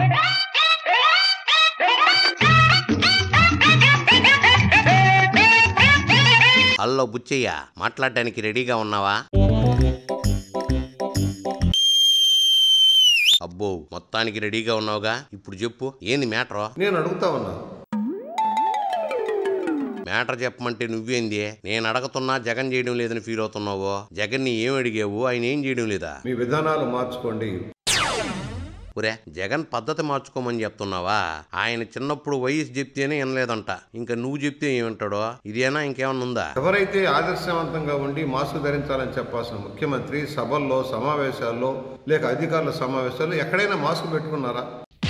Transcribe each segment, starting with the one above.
hello Buchaiah మాట్లాడడానికి రెడీగా ఉన్నావా అబ్బో మొత్తానికి రెడీగా ఉన్నావుగా ఇప్పుడు చెప్పు ఏంది మ్యాటర్ నేను అడుగుతా ఉన్నా మ్యాటర్ చెప్పమంటే నువ్వేంది నేను అడగతున్నా జగన్ చేయడం లేదని ఫీల్ అవుతున్నావు జగన్ ని ఏం అడిగావు ఆయన ఏం చేయడం లేదా మీ విధానాలు మార్చుకోండి ఒరే జగన్ పద్ధతి మార్చుకోమని చెప్తున్నావా ఆయన చిన్నప్పుడు వయసు చెప్తేనే వినలేదంట ఇంకా నువ్వు చెప్తే ఏమంటాడో ఇదేనా ఇంకేమన్నా ఉందా ఎవరైతే ఆదర్శవంతంగా ఉండి మాస్క్ ధరించాలని చెప్పాల్సిన ముఖ్యమంత్రి సభల్లో సమావేశాల్లో లేక అధికారుల సమావేశాల్లో ఎక్కడైనా మాస్క్ పెట్టుకున్నారా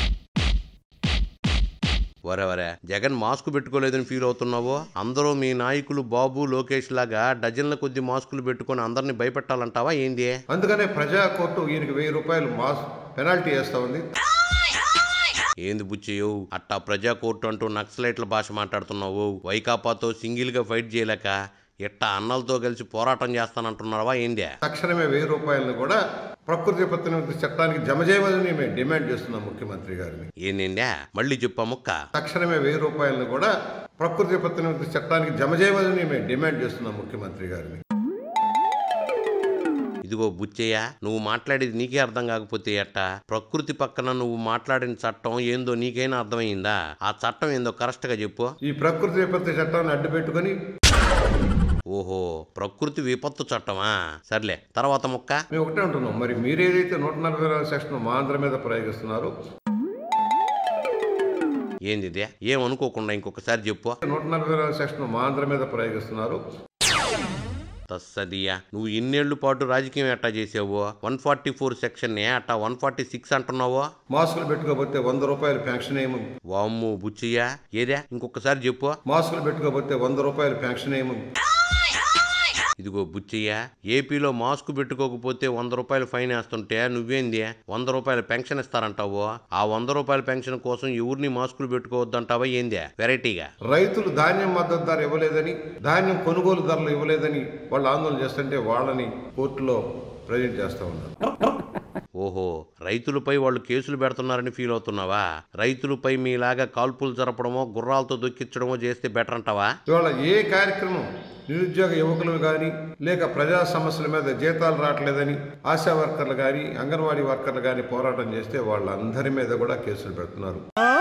వరే వరే జగన్ మాస్క్ పెట్టుకోలేదని ఫీల్ అవుతున్నావు అందరూ మీ నాయకులు బాబు లోకేష్ లాగా డజన్ల కొద్ది మాస్కులు పెట్టుకొని అందరిని భయపెట్టాలంటావా ఏంది అందుకనే ప్రజా కోర్టు ఈయనకి వెయ్యి రూపాయలు మాస్క్ పెనాల్టీ వేస్తా ఉంది ఏంది బుచ్చయ్యవు అట్టా ప్రజా కోర్టు అంటూ నక్సలైట్ల భాష మాట్లాడుతున్నావు వైకాపాతో సింగిల్ గా ఫైట్ చేయలేక ఇట్టా అన్నలతో కలిసి పోరాటం చేస్తానంటున్నావా ఏంది తక్షణమే వెయ్యి రూపాయలను కూడా ప్రకృతి విపత్తుల చట్టానికి జమ చేయవలని మేము డిమాండ్ చేస్తున్నాం ముఖ్యమంత్రి గారిని ఏందిండే మళ్ళీ చెప్పా ముక్క తక్షణమే వెయ్యి రూపాయలను కూడా ప్రకృతి విపత్తుల చట్టానికి జమ చేయవలని మేము డిమాండ్ చేస్తున్నాం ముఖ్యమంత్రి గారిని ఇదిగో బుచ్చయ్య నువ్వు మాట్లాడేది నీకే అర్థం కాకపోతే ఎట్ట ప్రకృతి పక్కన నువ్వు మాట్లాడిన చట్టం ఏందో నీకైనా అర్థమైందా ఆ చట్టం ఏందో కరెక్ట్ గా చెప్పు ఈ ప్రకృతి విపత్తు చట్టాన్ని అడ్డు పెట్టుకొని ఓహో ప్రకృతి విపత్తు చట్టమా సర్లే తర్వాత ముక్క మేము ఒకటే ఉంటున్నాం మరి మీరేదైతే నూట నలభై నాలుగు సెక్షన్ మా ఆంధ్ర మీద ప్రయోగిస్తున్నారో ఏంది ఇదే ఏమనుకోకుండా ఇంకొకసారి చెప్పు నూట నలభై నాలుగు సెక్షన్ మా ఆంధ్ర మీద ప్రయోగిస్తున్నారు తస్సదియా నువ్వు ఇన్నేళ్ల పాటు రాజకీయం ఎట్టా చేసావు వన్ ఫార్టీ ఫోర్ సెక్షన్ అట్టా వన్ ఫార్టీ సిక్స్ అంటున్నావు మాస్కులు పెట్టుకోకపోతే వంద రూపాయలు పెన్షన్ ఏమని వామ్ము బుచ్చయ్య ఏదే ఇంకొకసారి చెప్పు మాస్కులు పెట్టుకోకపోతే వంద రూపాయలు పెన్షన్ ఏమని ఇదిగో బుచ్చయ్య ఏపీలో మాస్క్ పెట్టుకోకపోతే వంద రూపాయలు ఫైన్ వేస్తుంటే నువ్వేంది వంద రూపాయల పెన్షన్ ఇస్తారంటావు ఆ వంద రూపాయల పెన్షన్ కోసం ఎవరిని మాస్కులు పెట్టుకోవద్దంటావా ఏంది వెరైటీగా రైతులు ధాన్యం మద్దతు ధర ఇవ్వలేదని ధాన్యం కొనుగోలు ధరలు ఇవ్వలేదని వాళ్ళు ఆందోళన చేస్తుంటే వాళ్ళని కోర్టులో ప్రజెంట్ చేస్తా ఉన్నారు ఓహో రైతులపై వాళ్ళు కేసులు పెడుతున్నారని ఫీల్ అవుతున్నావా రైతులపై మీలాగా కాల్పులు జరపడమో గుర్రాలతో దొక్కించడమో చేస్తే బెటర్ అంటావా ఇవాళ ఏ కార్యక్రమం నిరుద్యోగ యువకులు కానీ లేక ప్రజా సమస్యల మీద జీతాలు రావట్లేదని ఆశా వర్కర్లు కానీ అంగన్వాడీ వర్కర్లు కానీ పోరాటం చేస్తే వాళ్ళందరి మీద కూడా కేసులు పెడుతున్నారు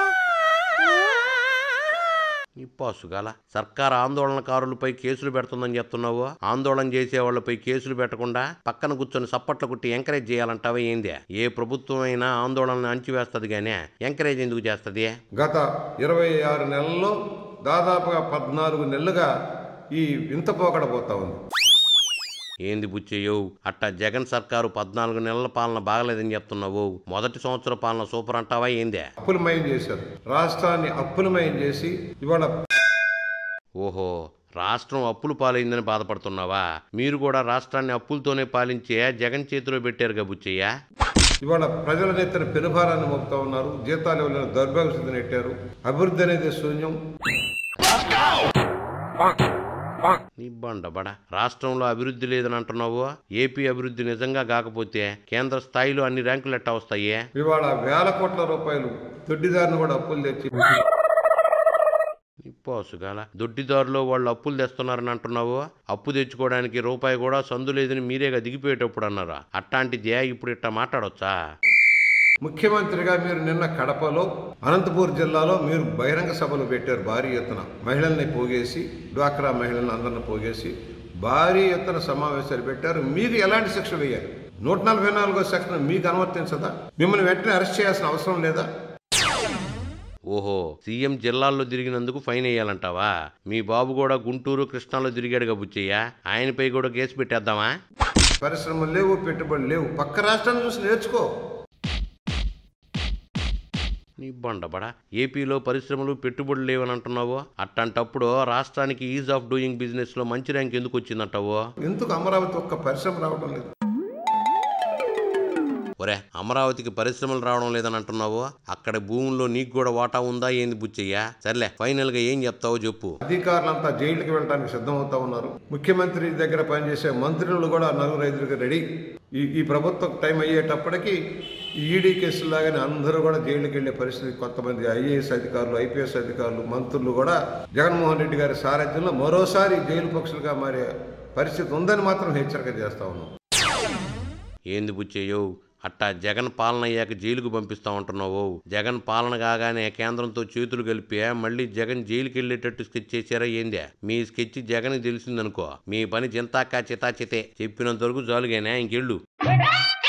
నిప్పాసుగాల సర్కార్ ఆందోళనకారులపై కేసులు పెడుతుందని చెప్తున్నావు ఆందోళన చేసే వాళ్ళపై కేసులు పెట్టకుండా పక్కన కూర్చొని సప్పట్లు కుట్టి ఎంకరేజ్ చేయాలంటావా ఏంది ఏ ప్రభుత్వం అయినా ఆందోళనను అణచివేస్తుంది గానే ఎంకరేజ్ ఎందుకు చేస్తుంది గత ఇరవై ఆరు నెలల్లో దాదాపుగా పద్నాలుగు నెలలుగా ఈ వింత పోకడ పోతా ఉంది ఏంది బుచ్చయ్యవు అట్టా జగన్ సర్కారు పద్నాలుగు నెలల పాలన బాగలేదని చెప్తున్నావు మొదటి సంవత్సర పాలన సూపర్ అంటావా ఏందే అప్పులమయం చేశారు రాష్ట్రాన్ని అప్పులమయం చేసి ఇవాళ ఓహో రాష్ట్రం అప్పులు పాలైందని బాధపడుతున్నావా మీరు కూడా రాష్ట్రాన్ని అప్పులతోనే పాలించే జగన్ చేతిలో పెట్టారుగా బుచ్చయ్య ఇవాళ ప్రజల నెత్తిన పెనుభారాన్ని మోపుతా ఉన్నారు జీతాలు ఇవ్వలేని దౌర్భాగ్య స్థితి నెట్టారు అభివృద్ధి అనేది శూన్యం నిబ్బండ బడ రాష్ట్రంలో అభివృద్ధి లేదని అంటున్నావు ఏపీ అభివృద్ధి నిజంగా కాకపోతే కేంద్ర స్థాయిలో అన్ని ర్యాంకులు ఎట్టా వస్తాయి ఇవాళ వేల కోట్ల రూపాయలు దొడ్డిదారిని కూడా అప్పులు తెచ్చి నిప్పోసుగాల దొడ్డిదారులో వాళ్ళు అప్పులు తెస్తున్నారని అంటున్నావు అప్పు తెచ్చుకోవడానికి రూపాయి కూడా సందు లేదని మీరేగా దిగిపోయేటప్పుడు అన్నారా అట్టాంటిదే ఇప్పుడు ఇట్టా మాట్లాడొచ్చా ముఖ్యమంత్రిగా మీరు నిన్న కడపలో అనంతపూర్ జిల్లాలో మీరు బహిరంగ సభలు పెట్టారు భారీ ఎత్తున మహిళల్ని పోగేసి డ్వాక్రా మహిళల్ని అందరిని పోగేసి భారీ ఎత్తున సమావేశాలు పెట్టారు మీకు ఎలాంటి శిక్ష వేయాలి నూట నలభై నాలుగో సెక్షన్ మీకు అనువర్తించదా మిమ్మల్ని వెంటనే అరెస్ట్ చేయాల్సిన అవసరం లేదా ఓహో సీఎం జిల్లాల్లో తిరిగినందుకు ఫైన్ వేయాలంటావా మీ బాబు కూడా గుంటూరు కృష్ణాలో తిరిగాడుగా బుచ్చయ్య ఆయనపై కూడా కేసు పెట్టేద్దామా పరిశ్రమలు లేవు పెట్టుబడులు లేవు పక్క రాష్ట్రాన్ని చూసి నేర్చుకో నీ బండబడ ఏపీలో పరిశ్రమలు పెట్టుబడులు లేవని అంటున్నావు అట్టంటప్పుడు రాష్ట్రానికి ఈజ్ ఆఫ్ డూయింగ్ బిజినెస్ లో మంచి ర్యాంక్ ఎందుకు వచ్చిందంటావు ఎందుకు అమరావతి ఒక్క పరిశ్రమ రావడం లేదు ఒరే అమరావతికి పరిశ్రమలు రావడం లేదని అంటున్నావు అక్కడ భూముల్లో నీకు కూడా వాటా ఉందా ఏంది బుచ్చయ్యా సర్లే ఫైనల్ గా ఏం చెప్తావో చెప్పు అధికారులంతా జైలుకి వెళ్ళడానికి సిద్ధమవుతా ఉన్నారు ముఖ్యమంత్రి దగ్గర పనిచేసే మంత్రులు కూడా నలుగురు ఐదుగురికి రెడీ ఈ ఈ ప్రభుత్వం టైం అయ్యేటప్పటికి ఈడీ కేసులాగానే అందరూ కూడా జైలుకి వెళ్ళే పరిస్థితి కొంతమంది ఐఏఎస్ అధికారులు ఐపీఎస్ అధికారులు మంత్రులు కూడా జగన్మోహన్ రెడ్డి గారి సారథ్యంలో మరోసారి జైలు పక్షులుగా మారే పరిస్థితి ఉందని మాత్రం హెచ్చరిక చేస్తా ఉన్నాం ఏంది బుచ్చయ్యో అట్టా జగన్ పాలన అయ్యాక జైలుకు పంపిస్తా ఉంటున్నావు జగన్ పాలన కాగానే కేంద్రంతో చేతులు కలిపి మళ్ళీ జగన్ జైలుకి వెళ్ళేటట్టు స్కెచ్ చేశారా ఏందే మీ స్కెచ్ జగన్ తెలిసిందనుకో మీ పని చింతాకా చితాచితే చెప్పినంత వరకు జాలుగానే ఇంకెళ్ళు